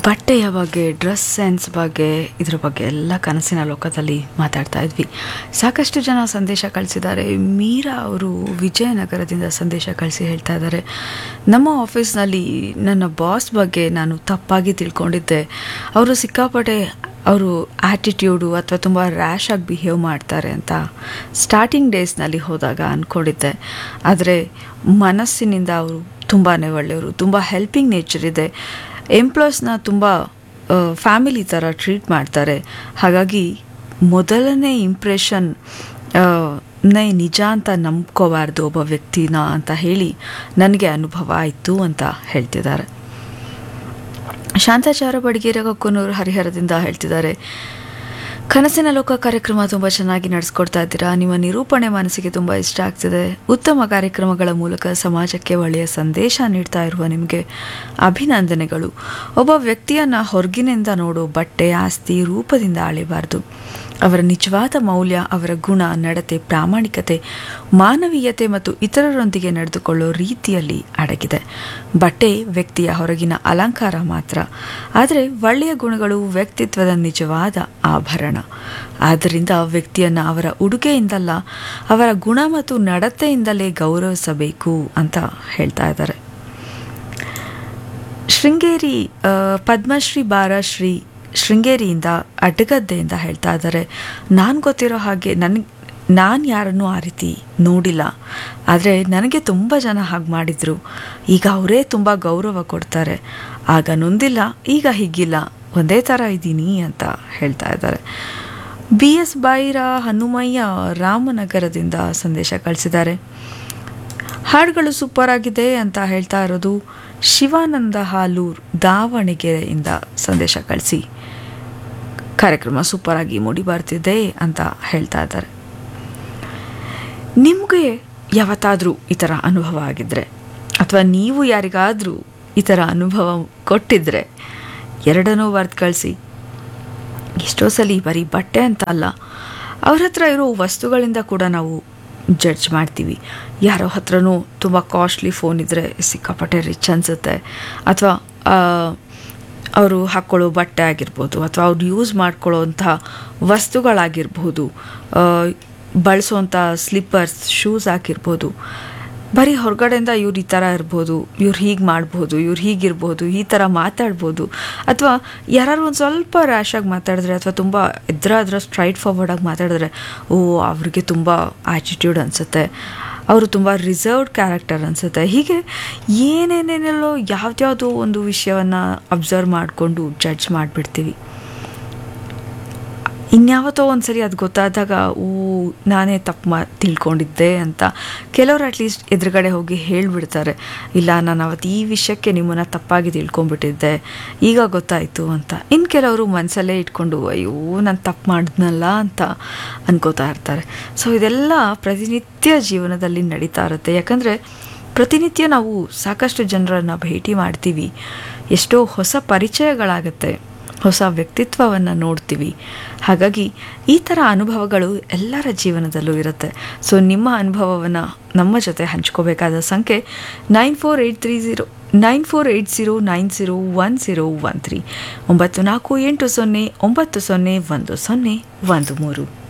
ಬಟ್ಟೆಯ ಬಗ್ಗೆ dress sense ಬಗ್ಗೆ ಇದ್ರ ಬಗ್ಗೆ ಎಲ್ಲ ಕನಸಿನ ಲೋಕದಲ್ಲಿ ಮಾತಾಡ್ತಾ ಇದ್ವಿ ಸಾಕಷ್ಟು ಜನ ಸಂದೇಶ ಕಳಿಸಿದ್ದಾರೆ ಮೀರಾ ಅವರು ವಿಜಯನಗರದಿಂದ ಸಂದೇಶ ಕಳಿಸಿ ಹೇಳ್ತಾ ಇದ್ದಾರೆ ನಮ್ಮ ಆಫೀಸ್ನಲ್ಲಿ ನನ್ನ ಬಾಸ್ ಬಗ್ಗೆ ನಾನು ತಪ್ಪಾಗಿ ತಿಳ್ಕೊಂಡಿದ್ದೆ ಅವರು ಸಿಕ್ಕಾಪಟ್ಟೆ ಅವರು ಆ್ಯಟಿಟ್ಯೂಡು ಅಥವಾ ತುಂಬ ರ್ಯಾಶ್ ಆಗಿ ಬಿಹೇವ್ ಮಾಡ್ತಾರೆ ಅಂತ ಸ್ಟಾರ್ಟಿಂಗ್ ಡೇಸ್ನಲ್ಲಿ ಹೋದಾಗ ಅಂದ್ಕೊಂಡಿದ್ದೆ ಆದರೆ ಮನಸ್ಸಿನಿಂದ ಅವರು ತುಂಬಾ ಒಳ್ಳೆಯವರು ತುಂಬ ಹೆಲ್ಪಿಂಗ್ ನೇಚರ್ ಇದೆ ಎಂಪ್ಲಾಯ್ಸ್ನ ತುಂಬ ಫ್ಯಾಮಿಲಿ ಥರ ಟ್ರೀಟ್ ಮಾಡ್ತಾರೆ ಹಾಗಾಗಿ ಮೊದಲನೇ ಇಂಪ್ರೆಷನ್ ನೇ ನಿಜ ಅಂತ ನಂಬ್ಕೋಬಾರ್ದು ಒಬ್ಬ ವ್ಯಕ್ತಿನ ಅಂತ ಹೇಳಿ ನನಗೆ ಅನುಭವ ಆಯಿತು ಅಂತ ಹೇಳ್ತಿದ್ದಾರೆ ಶಾಂತಾಚಾರ ಬಡಗೇರ ಕೊಕ್ಕನೂರು ಹರಿಹರದಿಂದ ಹೇಳ್ತಿದ್ದಾರೆ ಕನಸಿನ ಲೋಕ ಕಾರ್ಯಕ್ರಮ ತುಂಬ ಚೆನ್ನಾಗಿ ನಡೆಸ್ಕೊಡ್ತಾ ಇದ್ದೀರಾ ನಿಮ್ಮ ನಿರೂಪಣೆ ಮನಸ್ಸಿಗೆ ತುಂಬ ಇಷ್ಟ ಆಗ್ತಿದೆ ಉತ್ತಮ ಕಾರ್ಯಕ್ರಮಗಳ ಮೂಲಕ ಸಮಾಜಕ್ಕೆ ಒಳ್ಳೆಯ ಸಂದೇಶ ನೀಡ್ತಾ ಇರುವ ನಿಮಗೆ ಅಭಿನಂದನೆಗಳು ಒಬ್ಬ ವ್ಯಕ್ತಿಯನ್ನು ಹೊರಗಿನಿಂದ ನೋಡೋ ಬಟ್ಟೆ ಆಸ್ತಿ ರೂಪದಿಂದ ಅಳೆಯಬಾರ್ದು ಅವರ ನಿಜವಾದ ಮೌಲ್ಯ ಅವರ ಗುಣ ನಡತೆ ಪ್ರಾಮಾಣಿಕತೆ ಮಾನವೀಯತೆ ಮತ್ತು ಇತರರೊಂದಿಗೆ ನಡೆದುಕೊಳ್ಳೋ ರೀತಿಯಲ್ಲಿ ಅಡಗಿದೆ ಬಟ್ಟೆ ವ್ಯಕ್ತಿಯ ಹೊರಗಿನ ಅಲಂಕಾರ ಮಾತ್ರ ಆದರೆ ಒಳ್ಳೆಯ ಗುಣಗಳು ವ್ಯಕ್ತಿತ್ವದ ನಿಜವಾದ ಆಭರಣ ಆದ್ದರಿಂದ ವ್ಯಕ್ತಿಯನ್ನು ಅವರ ಉಡುಗೆಯಿಂದಲ್ಲ ಅವರ ಗುಣ ಮತ್ತು ನಡತೆಯಿಂದಲೇ ಗೌರವಿಸಬೇಕು ಅಂತ ಹೇಳ್ತಾ ಇದ್ದಾರೆ ಶೃಂಗೇರಿ ಆ, ಪದ್ಮಶ್ರೀ ಬಾರಶ್ರೀ ಶೃಂಗೇರಿಯಿಂದ ಅಡ್ಡಗದ್ದೆಯಿಂದ ಹೇಳ್ತಾ ಇದ್ದಾರೆ ನಾನು ಗೊತ್ತಿರೋ ಹಾಗೆ ನನಗೆ ನಾನು ಯಾರನ್ನೂ ಆ ರೀತಿ ನೋಡಿಲ್ಲ ಆದರೆ ನನಗೆ ತುಂಬ ಜನ ಹಾಗೆ ಮಾಡಿದರು ಈಗ ಅವರೇ ತುಂಬ ಗೌರವ ಕೊಡ್ತಾರೆ ಆಗ ನೊಂದಿಲ್ಲ ಈಗ ಹೀಗಿಲ್ಲ ಒಂದೇ ಥರ ಇದ್ದೀನಿ ಅಂತ ಹೇಳ್ತಾ ಇದ್ದಾರೆ ಬಿ ಎಸ್ ಬಾಯಿರ ಹನುಮಯ್ಯ ರಾಮನಗರದಿಂದ ಸಂದೇಶ ಕಳಿಸಿದ್ದಾರೆ ಹಾಡುಗಳು ಸೂಪರ್ ಆಗಿದೆ ಅಂತ ಹೇಳ್ತಾ ಇರೋದು ಶಿವಾನಂದ ಹಾಲೂರ್ ದಾವಣಗೆರೆಯಿಂದ ಸಂದೇಶ ಕಳಿಸಿ ಕಾರ್ಯಕ್ರಮ ಸೂಪರ್ ಆಗಿ ಮೂಡಿ ಬರ್ತಿದೆ ಅಂತ ಹೇಳ್ತಾ ಇದ್ದಾರೆ ನಿಮಗೆ ಯಾವತ್ತಾದರೂ ಈ ಥರ ಅನುಭವ ಆಗಿದ್ರೆ ಅಥವಾ ನೀವು ಯಾರಿಗಾದರೂ ಈ ಥರ ಅನುಭವ ಕೊಟ್ಟಿದ್ರೆ ಎರಡನ್ನೂ ಬರ್ದು ಕಳಿಸಿ ಎಷ್ಟೋ ಸಲ ಬರೀ ಬಟ್ಟೆ ಅಂತ ಅಲ್ಲ ಅವ್ರ ಹತ್ರ ಇರೋ ವಸ್ತುಗಳಿಂದ ಕೂಡ ನಾವು ಜಡ್ಜ್ ಮಾಡ್ತೀವಿ ಯಾರೋ ಹತ್ರನೂ ತುಂಬ ಕಾಸ್ಟ್ಲಿ ಫೋನ್ ಇದ್ದರೆ ಸಿಕ್ಕಾಪಟ್ಟೆ ರಿಚ್ ಅನಿಸುತ್ತೆ ಅಥವಾ ಅವರು ಹಾಕ್ಕೊಳ್ಳೋ ಬಟ್ಟೆ ಆಗಿರ್ಬೋದು ಅಥವಾ ಅವ್ರು ಯೂಸ್ ಮಾಡ್ಕೊಳ್ಳೋವಂಥ ವಸ್ತುಗಳಾಗಿರ್ಬೋದು ಆ, ಬಳಸೋವಂಥ ಸ್ಲಿಪ್ಪರ್ಸ್ ಶೂಸ್ ಆಗಿರ್ಬೋದು ಬರೀ ಹೊರಗಡೆಯಿಂದ ಇವ್ರು ಈ ಥರ ಇರ್ಬೋದು ಇವ್ರು ಹೀಗೆ ಮಾಡ್ಬೋದು ಇವ್ರು ಹೀಗಿರ್ಬೋದು ಈ ಥರ ಮಾತಾಡ್ಬೋದು ಅಥವಾ ಯಾರು ಒಂದು ಸ್ವಲ್ಪ ರ್ಯಾಶಾಗಿ ಮಾತಾಡಿದ್ರೆ ಅಥವಾ ತುಂಬ ಎದುರಾದ್ರೆ ಸ್ಟ್ರೈಟ್ ಫಾರ್ವರ್ಡಾಗಿ ಮಾತಾಡಿದ್ರೆ ಓ ಅವ್ರಿಗೆ ತುಂಬ ಆ್ಯಟಿಟ್ಯೂಡ್ ಅನಿಸುತ್ತೆ ಅವರು ತುಂಬ ರಿಸರ್ವ್ಡ್ ಕ್ಯಾರೆಕ್ಟರ್ ಅನಿಸುತ್ತೆ ಹೀಗೆ ಏನೇನೇನೆಲ್ಲೋ ಯಾವ್ದ್ಯಾವುದೋ ಒಂದು ವಿಷಯವನ್ನು ಅಬ್ಸರ್ವ್ ಮಾಡಿಕೊಂಡು ಜಡ್ಜ್ ಮಾಡಿಬಿಡ್ತೀವಿ ಇನ್ಯಾವತ್ತೋ ಒಂದ್ಸರಿ ಅದು ಗೊತ್ತಾದಾಗ ಓ ನಾನೇ ತಪ್ಪು ಮಾ ತಿಳ್ಕೊಂಡಿದ್ದೆ ಅಂತ ಕೆಲವರು ಅಟ್ಲೀಸ್ಟ್ ಎದುರುಗಡೆ ಹೋಗಿ ಹೇಳಿಬಿಡ್ತಾರೆ ಇಲ್ಲ ನಾನು ಅವತ್ತು ಈ ವಿಷಯಕ್ಕೆ ನಿಮ್ಮನ್ನು ತಪ್ಪಾಗಿ ತಿಳ್ಕೊಂಬಿಟ್ಟಿದ್ದೆ ಈಗ ಗೊತ್ತಾಯಿತು ಅಂತ ಇನ್ನು ಕೆಲವರು ಮನಸ್ಸಲ್ಲೇ ಇಟ್ಕೊಂಡು ಅಯ್ಯೋ ನಾನು ತಪ್ಪು ಮಾಡಿದ್ನಲ್ಲ ಅಂತ ಅನ್ಕೋತಾ ಇರ್ತಾರೆ ಸೊ ಇದೆಲ್ಲ ಪ್ರತಿನಿತ್ಯ ಜೀವನದಲ್ಲಿ ನಡೀತಾ ಇರುತ್ತೆ ಯಾಕಂದರೆ ಪ್ರತಿನಿತ್ಯ ನಾವು ಸಾಕಷ್ಟು ಜನರನ್ನು ಭೇಟಿ ಮಾಡ್ತೀವಿ ಎಷ್ಟೋ ಹೊಸ ಪರಿಚಯಗಳಾಗುತ್ತೆ ಹೊಸ ವ್ಯಕ್ತಿತ್ವವನ್ನು ನೋಡ್ತೀವಿ ಹಾಗಾಗಿ ಈ ಥರ ಅನುಭವಗಳು ಎಲ್ಲರ ಜೀವನದಲ್ಲೂ ಇರುತ್ತೆ ಸೊ ನಿಮ್ಮ ಅನುಭವವನ್ನು ನಮ್ಮ ಜೊತೆ ಹಂಚ್ಕೋಬೇಕಾದ ಸಂಖ್ಯೆ nine four eight three zero nine four eight zero nine zero one zero one three ಒಂಬತ್ತು ನಾಲ್ಕು ಎಂಟು ಸೊನ್ನೆ ಒಂಬತ್ತು ಸೊನ್ನೆ ಒಂದು ಸೊನ್ನೆ ಒಂದು ಮೂರು